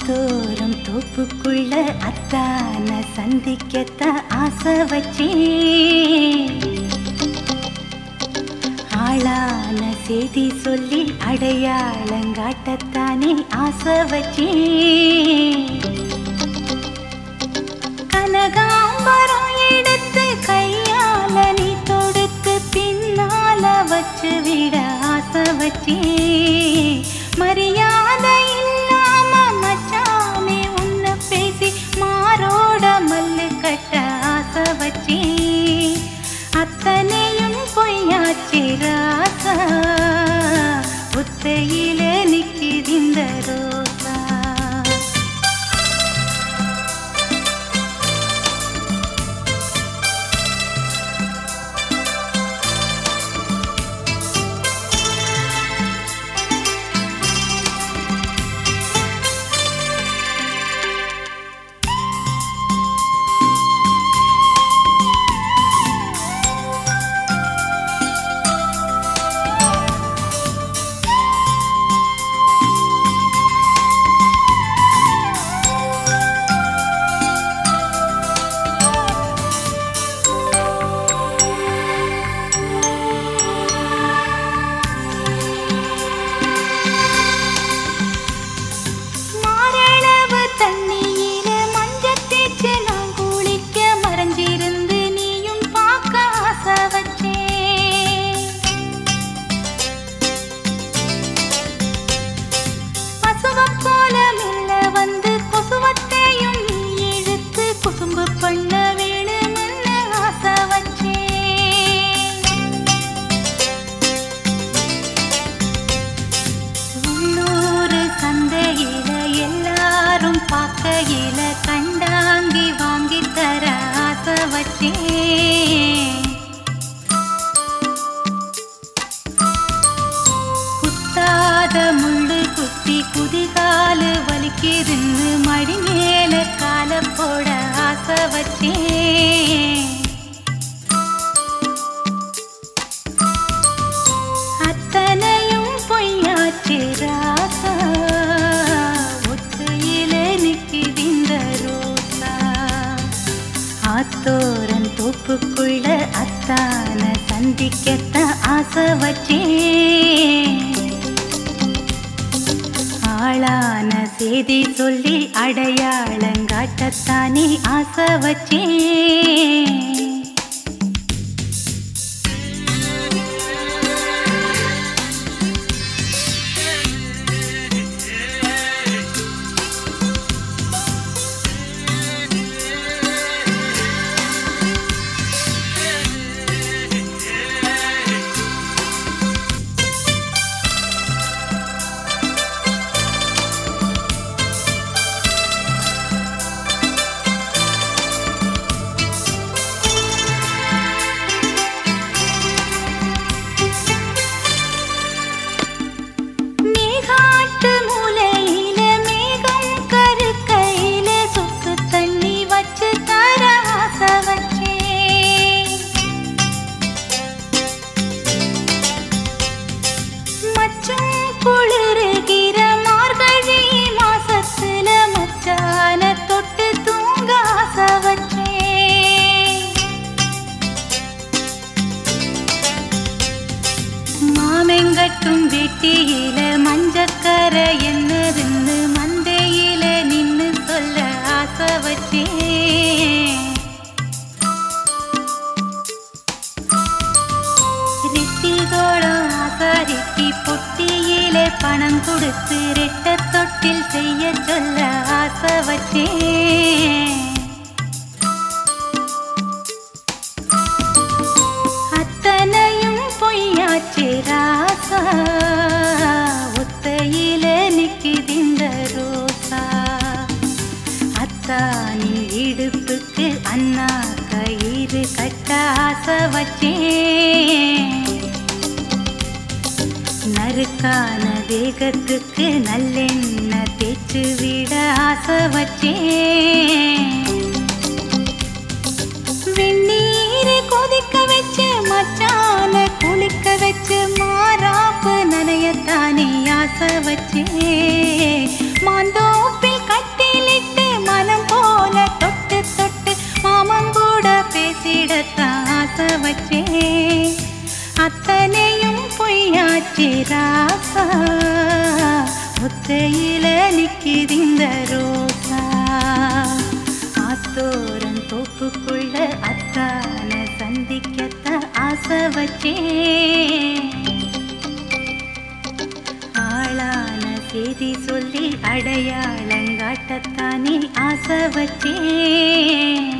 ஆத்தோரம் தோப்புக்குள்ள அத்தான சந்திக்கத்தான் ஆசை வச்சேன் ஆளான செய்தி சொல்லி அடையாளங்காட்டத்தானே ஆசை வச்சேன் கனகாம்பரம் எடுத்து கையால நீ தொடுத்து பின்னால வச்சு விட ஆசை வச்சேன் மரியாதை இல்லாம மச்சானே உன்னை பேசி மாரோட மல்லு கட்ட ஆசை வச்சேன் அத்தனையும் பொய்யாச்சி ராசா புத்தையில நிக்கிதிந்த ரோசா மாரளவு தண்ணியில மஞ்சள் தேய்ச்சு நான் குளிக்க மறைஞ்சிருந்து நீயும் பார்க்க ஆசை வச்சேன் பசுவப் போல மெல்ல வந்து கொசுவத்தையும் நீ இழுத்து குசும்பு பண்ண வேணும்னு ஆசை வச்சேன் உள்ளூர் சந்தையில எல்லாரும் பார்க்கையில கண்டாங்கி வாங்கி தர ஆசை வச்சேன் குத்தாத முள்ளு குத்தி குதிகாலு வலிக்கிருந்து மடி மேல கால போட ஆசை வச்சேன் அத்தனையும் பொய்யாச்சு ராசா ஒத்தையில நிக்கிதிந்த ரோசா ஆத்தோரன் தோப்புக்குள்ள அத்தான சந்திக்கத்தான் ஆசை வச்சேன் ஆளான செய்தி சொல்லி அடையாளங்காட்டத்தானே ஆசை வச்சேன் மேகாட்டு மூலையில மேகம் கருக்கையில சொத்து தண்ணி வச்சு தர ஆசை வச்சேன் மச்சம் குளிருகிற மார்கழி மாசத்துல மச்சான தொட்டு தூங்க ஆசை வச்சேன் மாமெங்கட்டும் வெட்டியில மஞ்சக்கர என்னதுன்னு மந்தையில நின்னு சொல்ல ஆசை வச்சேன் ரெட்டிகோளம் ஆசாரிக்கு பொட்டியிலே பணம் கொடுத்து ரெட்ட தொட்டில் செய்ய சொல்ல ஆசை வச்சேன் அத்தனையும் பொய்யாச்சு ராசா ஒத்தையில நிக்கிதிந்த ரோசா அத்தானின் இடுப்புக்கு அண்ணா கயிறு கட்ட ஆசை வச்சேன் நறுக்கான தேகத்துக்கு நல்லெண்ணெய் தேய்ச்சு விட ஆசை வச்சேன் வெந்நீர் கொதிக்க வச்சு மச்சான குளிக்க வச்சு மாறாப்பு நனையத்தானே ஆசை வச்சு மாந்தோப்பில் கட்டி வச்சேன் அத்தனையும் பொய்யாச்சு ராசா முத்தையில நிக்குது இந்த ரோசா ஆத்தோரன் தோப்புக்குள்ள அத்தான சந்திக்கத்தான் ஆசை வச்சேன் ஆளான செய்தி சொல்லி அடையாளங்காட்டத்தானே ஆசை வச்சேன்